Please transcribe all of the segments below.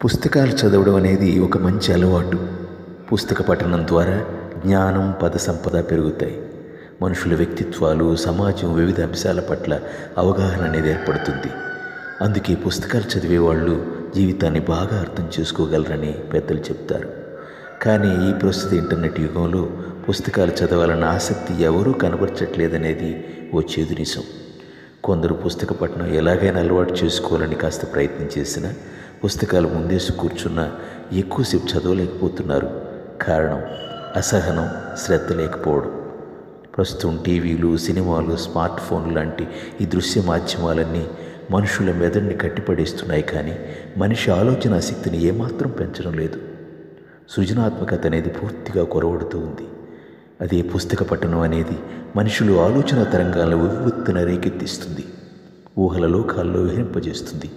పుస్తకాలు చదవడం అనేది ఒక మంచి అలవాటు పుస్తక పఠనం ద్వారా జ్ఞానం పద సంపద పెరుగుతాయి మనుషుల వ్యక్తిత్వాలు సమాజం వివిధ అంశాల పట్ల అవగాహన అనేది ఏర్పడుతుంది అందుకే పుస్తకాలు చదివే వాళ్ళు జీవితాన్ని బాగా అర్థం చేసుకోగలరని పెద్దలు చెప్తారు కానీ ఈ ప్రస్తుత ఇంటర్నెట్ యుగంలో పుస్తకాలు చదవాలన్న ఆసక్తి ఎవరూ కనబరచట్లేదనేది ఓ చేదు నిజం కొందరు పుస్తక పఠనం ఎలాగైనా అలవాటు చేసుకోవాలని కాస్త ప్రయత్నం చేసినా పుస్తకాలు ముందేసి కూర్చున్నా ఎక్కువసేపు చదవలేకపోతున్నారు కారణం అసహనం శ్రద్ధ లేకపోవడం ప్రస్తుతం టీవీలు సినిమాలు స్మార్ట్ ఫోన్లు లాంటి ఈ దృశ్య మాధ్యమాలన్నీ మనుషుల మెదడుని కట్టిపడేస్తున్నాయి కానీ మనిషి ఆలోచన శక్తిని ఏమాత్రం పెంచడం లేదు సృజనాత్మకత అనేది పూర్తిగా కొరవడుతూ ఉంది అదే పుస్తక పఠనం అనేది మనుషులు ఆలోచన తరంగాలను వివృత్తిన రేకెత్తిస్తుంది ఊహల లోకాల్లో విహరింపజేస్తుంది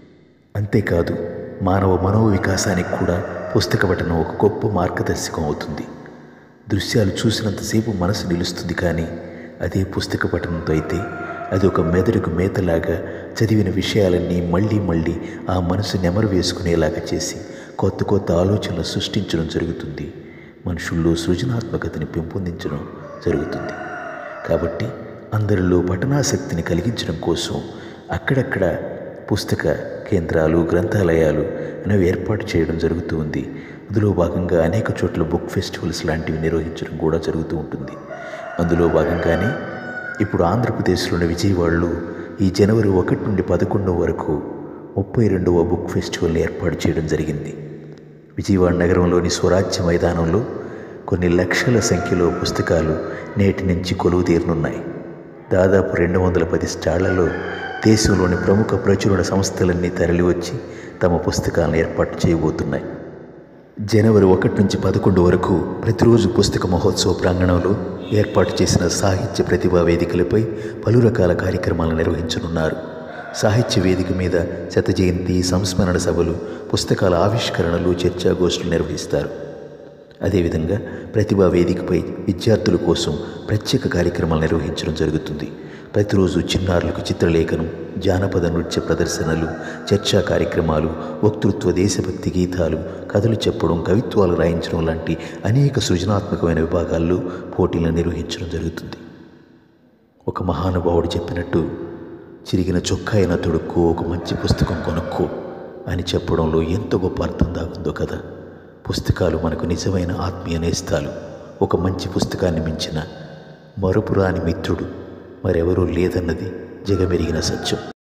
అంతేకాదు మానవ మనోవికాసానికి కూడా పుస్తక పఠనం ఒక గొప్ప మార్గదర్శకం అవుతుంది దృశ్యాలు చూసినంతసేపు మనసు నిలుస్తుంది కానీ అదే పుస్తక పఠనంతో అయితే అది ఒక మెదడుకు మేతలాగా చదివిన విషయాలన్నీ మళ్ళీ మళ్ళీ ఆ మనసు నెమరు వేసుకునేలాగా చేసి కొత్త కొత్త ఆలోచనలు సృష్టించడం జరుగుతుంది మనుషుల్లో సృజనాత్మకతని పెంపొందించడం జరుగుతుంది కాబట్టి అందరిలో పఠనాసక్తిని కలిగించడం కోసం అక్కడక్కడ పుస్తక కేంద్రాలు గ్రంథాలయాలు అనేవి ఏర్పాటు చేయడం జరుగుతూ ఉంది అందులో భాగంగా అనేక చోట్ల బుక్ ఫెస్టివల్స్ లాంటివి నిర్వహించడం కూడా జరుగుతూ ఉంటుంది అందులో భాగంగానే ఇప్పుడు ఆంధ్రప్రదేశ్లోని విజయవాడలో ఈ జనవరి ఒకటి నుండి పదకొండవ వరకు ముప్పై రెండవ బుక్ ఫెస్టివల్ని ఏర్పాటు చేయడం జరిగింది విజయవాడ నగరంలోని స్వరాజ్య మైదానంలో కొన్ని లక్షల సంఖ్యలో పుస్తకాలు నేటి నుంచి కొలువు తీరనున్నాయి దాదాపు రెండు వందల పది స్టాళ్లలో దేశంలోని ప్రముఖ ప్రచురణ సంస్థలన్నీ తరలివచ్చి తమ పుస్తకాలను ఏర్పాటు చేయబోతున్నాయి జనవరి ఒకటి నుంచి పదకొండు వరకు ప్రతిరోజు పుస్తక మహోత్సవ ప్రాంగణంలో ఏర్పాటు చేసిన సాహిత్య ప్రతిభా వేదికలపై పలు రకాల కార్యక్రమాలు నిర్వహించనున్నారు సాహిత్య వేదిక మీద శత జయంతి సంస్మరణ సభలు పుస్తకాల ఆవిష్కరణలు చర్చాగోష్ఠులు నిర్వహిస్తారు అదేవిధంగా ప్రతిభా వేదికపై విద్యార్థుల కోసం ప్రత్యేక కార్యక్రమాలు నిర్వహించడం జరుగుతుంది ప్రతిరోజు చిన్నారులకు చిత్రలేఖనం జానపద నృత్య ప్రదర్శనలు చర్చా కార్యక్రమాలు వక్తృత్వ దేశభక్తి గీతాలు కథలు చెప్పడం కవిత్వాలు రాయించడం లాంటి అనేక సృజనాత్మకమైన విభాగాల్లో పోటీలను నిర్వహించడం జరుగుతుంది ఒక మహానుభావుడు చెప్పినట్టు చిరిగిన చొక్కా అయినా తొడుక్కో ఒక మంచి పుస్తకం కొనుక్కో అని చెప్పడంలో ఎంత గొప్ప అర్థం దాగుందో కదా పుస్తకాలు మనకు నిజమైన ఆత్మీయ నేస్తాలు ఒక మంచి పుస్తకాన్ని మించిన మరుపురాని మిత్రుడు మరెవరూ లేదన్నది జగమెరిగిన సత్యం